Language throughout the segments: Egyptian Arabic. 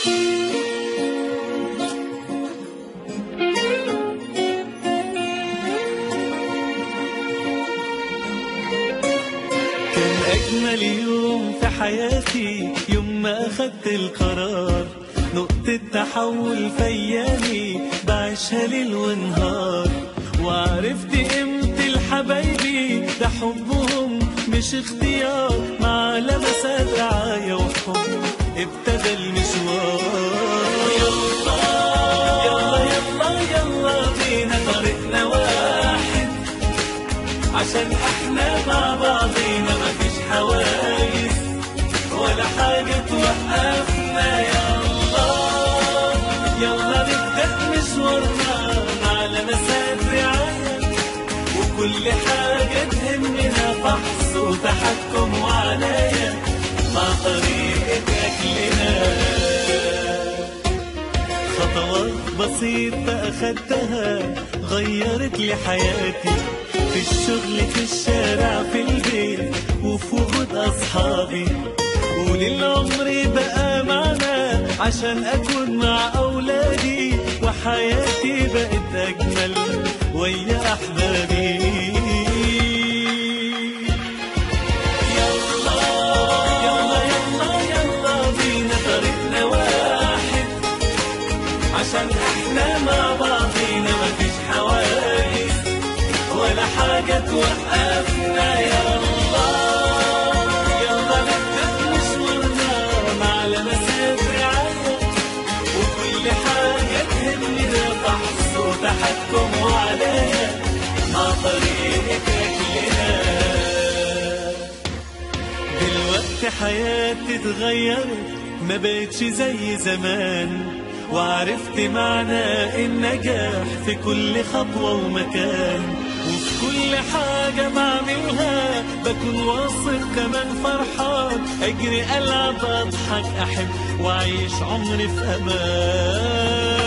كان أجمل يوم في حياتي يوم ما أخدت القرار نقطة تحول في أيامي بعيشها ليل ونهار وعرفت قيمة الحبايبي ده حبهم مش اختيار مع لمسات رعاية وحب ابتدى المشوار يلا يلا يلا يلا بينا طريقنا واحد عشان احنا مع بعضينا مفيش حواجز ولا حاجة توقفنا يلا يلا نبدأ مشوارنا مع لمسات رعاية وكل حاجة تهمنا فحص وتحكم وعناية مع طريقة أكلنا خطوات بسيطة أخدتها غيرت لي حياتي في الشغل في الشارع في البيت وفي وجود أصحابي وللعمر بقى معنا عشان أكون مع أولادي وحياتي بقت أجمل ويا أحبابي يلا يلا يلا يلا بينا طريقنا واحد عشان احنا مع بعضينا مفيش حواجز ولا حاجة توقفنا يلا يلا نبدأ مشوارنا مع لمسات رعاية وكل حاجة تهمنا فحص وتحكم وعناية مع طريقة أكلنا دلوقتي حياتي اتغيرت ما بقتش زي زمان وعرفت معنى النجاح في كل خطوة ومكان وفي كل حاجة بعملها بكون واثق كمان فرحان أجري ألعب أضحك أحب وأعيش عمري في أمان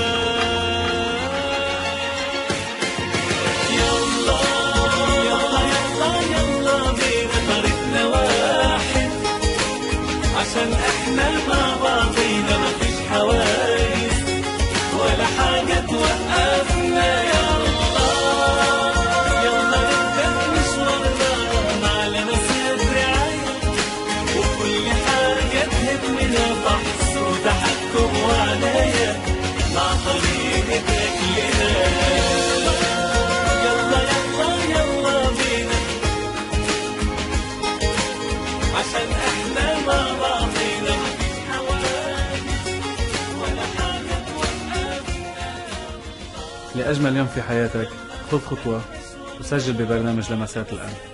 يلا يلا يلا يلا بينا طريقنا واحد عشان احنا مع بعضينا مفيش حواجز ولا حاجة توقفنا يلا يلا نبدأ مشوارنا مع لمسات رعاية وكل حاجة تهمنا فحص وتحكم وعناية مع طريقة أكلنا يلا يلا يلا بينا عشان احنا مع بعضينا مفيش حواجز ولا حاجة توقفنا لأجمل يوم في حياتك خذ خطوة وسجل ببرنامج لمسات الآن